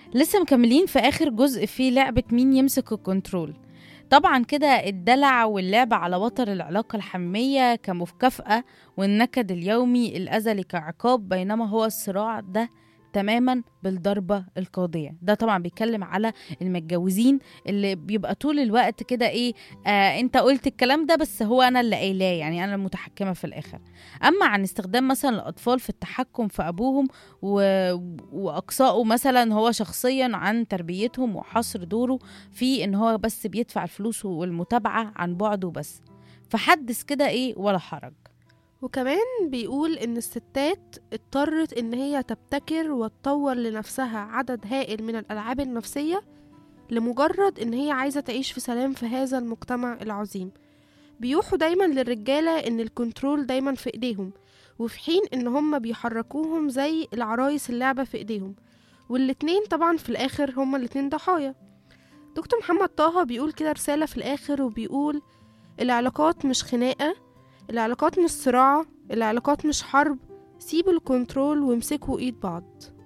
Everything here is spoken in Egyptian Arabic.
لسه مكملين في آخر جزء في لعبة مين يمسك الكنترول طبعا كده الدلع واللعب على وتر العلاقة الحمية كمكافأة والنكد اليومي الأزلي كعقاب بينما هو الصراع ده تماما بالضربة القاضية ده طبعا بيتكلم على المتجوزين اللي بيبقى طول الوقت كده ايه آه انت قلت الكلام ده بس هو انا اللي قايلاه يعني انا المتحكمة في الاخر اما عن استخدام مثلا الاطفال في التحكم في ابوهم و... واقصائه مثلا هو شخصيا عن تربيتهم وحصر دوره في ان هو بس بيدفع الفلوس والمتابعة عن بعده بس فحدث كده ايه ولا حرج وكمان بيقول ان الستات اضطرت ان هي تبتكر وتطور لنفسها عدد هائل من الالعاب النفسيه لمجرد ان هي عايزه تعيش في سلام في هذا المجتمع العظيم بيوحوا دايما للرجاله ان الكنترول دايما في ايديهم وفي حين ان هم بيحركوهم زي العرايس اللعبه في ايديهم والاتنين طبعا في الاخر هما الاتنين ضحايا دكتور محمد طه بيقول كده رساله في الاخر وبيقول العلاقات مش خناقه العلاقات مش صراع العلاقات مش حرب سيبوا الكنترول وامسكوا ايد بعض